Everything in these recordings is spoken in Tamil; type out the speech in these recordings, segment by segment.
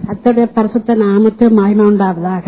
கர்த்தருடைய பரிசுத்த நாமத்து மகிமை உண்டாவதாக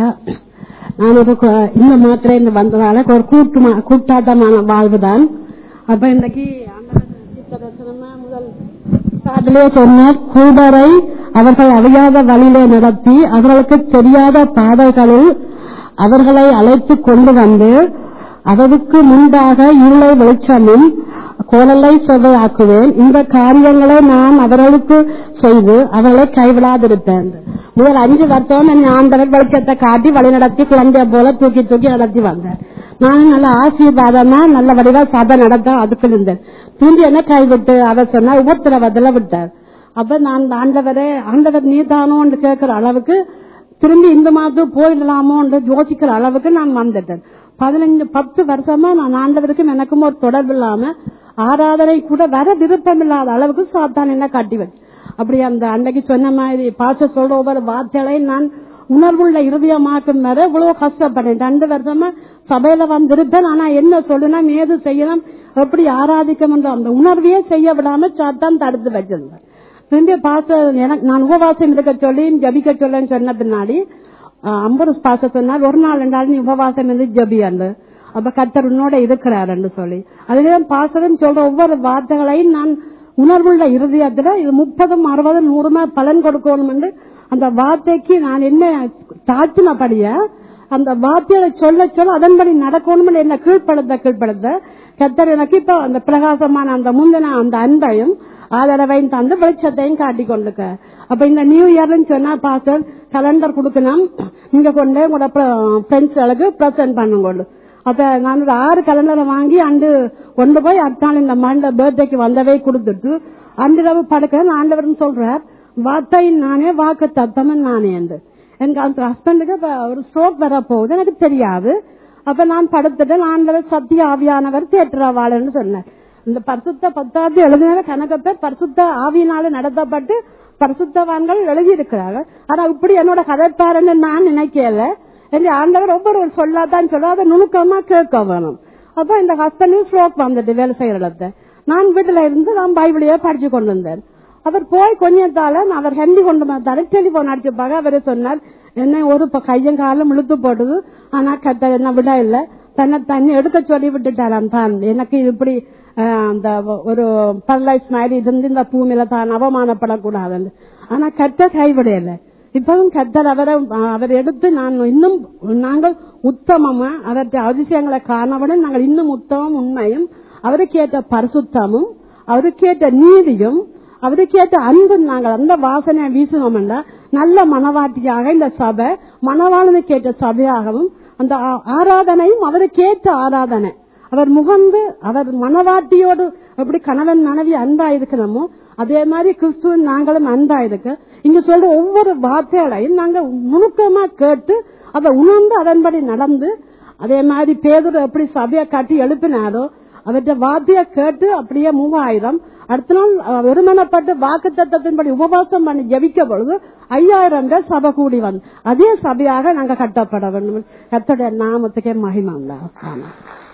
நான் ஒரு கு- இந்த மாத்திரை இந்த வந்ததால ஒரு கூட்டு மா- கூட்டாட்டமான வாழ்வுதான் அப்ப இன்றைக்கு ஆண்டவர் தீர்க்கதரிசனமா முதல் சாட்டிலே சொன்னார் கூடரை அவர்கள் அறியாத வழியிலே நடத்தி அவர்களுக்கு தெரியாத பாதைகளில் அவர்களை அழைத்து கொண்டு வந்து அவருக்கு முன்பாக இருளை வெளிச்சமும் கோலலை செவ்வையாக்குவேன் இந்த காரியங்களை நான் அவர்களுக்கு செய்து அவர்களை கைவிடாதிருப்பேன் முதல் அஞ்சு வருஷம் என் ஆண்டவர் வெளிச்சத்தை காட்டி வழி நடத்தி குழந்தைய போல தூக்கி தூக்கி நடத்தி வந்தேன் நான் நல்ல ஆசீர்வாதமா நல்ல வடிவா சபை நடத்த அதுக்கு இருந்தேன் திரும்பி என்ன கைவிட்டு அவர் சொன்னா உபத்திரவத்துல விட்டார் அப்ப நான் ஆண்டவரே ஆண்டவர் நீதானோன்னு கேட்கிற அளவுக்கு திரும்பி இந்த மாதம் போயிடலாமோன்னு யோசிக்கிற அளவுக்கு நான் வந்துட்டேன் பதினஞ்சு பத்து வருஷமா நான் ஆண்டவருக்கும் எனக்கும் ஒரு தொடர்பு இல்லாம ஆராதனை கூட வர விருப்பம் இல்லாத அளவுக்கு சாத்தான் என்ன காட்டி வச்சு அப்படி அந்த அன்னைக்கு சொன்ன மாதிரி பாச சொல்ற ஒவ்வொரு வார்த்தைகளை நான் உணர்வுள்ள இருதயமாக்கும் வர இவ்வளவு கஷ்டப்பட்டேன் ரெண்டு வருஷமா சபையில வந்திருப்பேன் ஆனா என்ன சொல்லணும் ஏது செய்யணும் எப்படி ஆராதிக்கணும் அந்த உணர்வையே செய்ய விடாம சாத்தான் தடுத்து வச்சிருந்தேன் திரும்பி பாச எனக்கு நான் உபவாசம் இருக்க சொல்லி ஜபிக்க சொல்லுன்னு சொன்ன பின்னாடி அம்பருஸ் பாச சொன்னால் ஒரு நாள் ரெண்டு நாள் நீ உபவாசம் இருந்து ஜபியாண்டு அப்ப கத்தர் உன்னோட இருக்கிறாருன்னு சொல்லி அதுலயும் பாசரம் சொல்ற ஒவ்வொரு வார்த்தைகளையும் நான் உணர்வுள்ள இருதயத்துல இது முப்பதும் அறுபதும் நூறுமா பலன் கொடுக்கணும் என்று அந்த வார்த்தைக்கு நான் என்ன தாச்சினபடிய அந்த வார்த்தைகளை சொல்ல சொல்ல அதன்படி நடக்கணும் என்ன கீழ்ப்படுத்த கீழ்ப்படுத்த கத்தர் எனக்கு இப்ப அந்த பிரகாசமான அந்த முந்தின அந்த அன்பையும் ஆதரவையும் தந்து வெளிச்சத்தையும் காட்டி கொண்டுக்க அப்ப இந்த நியூ இயர்னு சொன்னா பாஸ்டர் கலண்டர் கொடுக்கணும் நீங்க கொண்டு உங்களோட ஃப்ரெண்ட்ஸ்களுக்கு பிரசன்ட் பண்ணுங்க அப்ப நான் ஒரு ஆறு கலண்டரை வாங்கி அண்டு கொண்டு போய் அடுத்த நாள் இந்த மண்ட பர்த்டேக்கு வந்தவே கொடுத்துட்டு அன்றிரவு படுக்கிறேன் ஆண்டவர்னு சொல்றார் வார்த்தையின் நானே வாக்கு தத்தமன் நானே என்று எனக்கு அந்த ஹஸ்பண்டுக்கு இப்ப ஒரு ஸ்ட்ரோக் வர போகுது எனக்கு தெரியாது அப்ப நான் படுத்துட்டு ஆண்டவர் சத்திய ஆவியானவர் தேற்றவாளன்னு சொன்னேன் இந்த பரிசுத்த பத்தாவது எழுதின கணக்கு பேர் பரிசுத்த ஆவியினால நடத்தப்பட்டு பரிசுத்தவான்கள் எழுதியிருக்கிறார்கள் ஆனா இப்படி என்னோட கதைப்பாருன்னு நான் நினைக்கல என்று ஆண்டவர் ஒவ்வொரு சொல்லாதான் சொல்ல அதை நுணுக்கமா கேட்க வேணும் அப்ப இந்த ஹஸ்பண்டும் ஸ்ட்ரோக் வந்துட்டு வேலை செய்யற இடத்த நான் வீட்டுல இருந்து நான் பைபிளையே படிச்சு கொண்டு வந்தேன் அவர் போய் கொஞ்சத்தால நான் அவர் ஹெண்டி கொண்டு வந்தாரு டெலிபோன் அடிச்சுப்பாங்க அவரு சொன்னார் என்ன ஒரு ப- கையும் காலம் இழுத்து போடுது ஆனா கத்த என்ன விட இல்ல தன்னை தண்ணி எடுக்க சொல்லி விட்டுட்டாராம் தான் எனக்கு இப்படி அஹ், அந்த ஒரு பரலைஸ் மாதிரி இருந்து இந்த பூமியில தான் அவமானப்படக்கூடாதுன்னு ஆனா கத்த கைவிடையில இப்பவும் கத்தர் அவரை அவர் எடுத்து நான் இன்னும் நாங்கள் உத்தமமா அவருடைய அதிசயங்களை காணவிட நாங்கள் இன்னும் உத்தமம் உண்மையும் அவருக்கு ஏற்ற பரிசுத்தமும் அவருக்கு ஏற்ற நீதியும் அவருக்கு ஏற்ற அன்பு நாங்கள் அந்த வாசனை வீசினோம்னா நல்ல மனவாட்டியாக இந்த சபை மனவாளனுக்கு ஏற்ற சபையாகவும் அந்த ஆ- ஆராதனையும் அவருக்கு ஏற்ற ஆராதனை அவர் முகந்து அவர் மனவாட்டியோடு எப்படி கணவன் மனைவி அன்பா இருக்கணுமோ அதே மாதிரி கிறிஸ்துவன் நாங்களும் அன்பா இருக்க இங்க சொல்ற ஒவ்வொரு வார்த்தைகளையும் நாங்க நுணுக்கமா கேட்டு அதை உணர்ந்து அதன்படி நடந்து அதே மாதிரி பேதர் எப்படி சபையை காட்டி எழுப்பினாரோ அவற்றை வார்த்தையை கேட்டு அப்படியே மூவாயிரம் அடுத்த நாள் அஹ், ஒருமனப்பட்டு வாக்கு தத்தத்தின்படி உபவாசம் பண்ணி ஜெபிக்க பொழுது ஐயாயிரம் பேர் சபை கூடி வந்து அதே சபையாக நாங்க கட்டப்பட வேண்டும் கத்தோடைய நாமத்துக்கே மகிமை உண்டாகும். ஆமென்.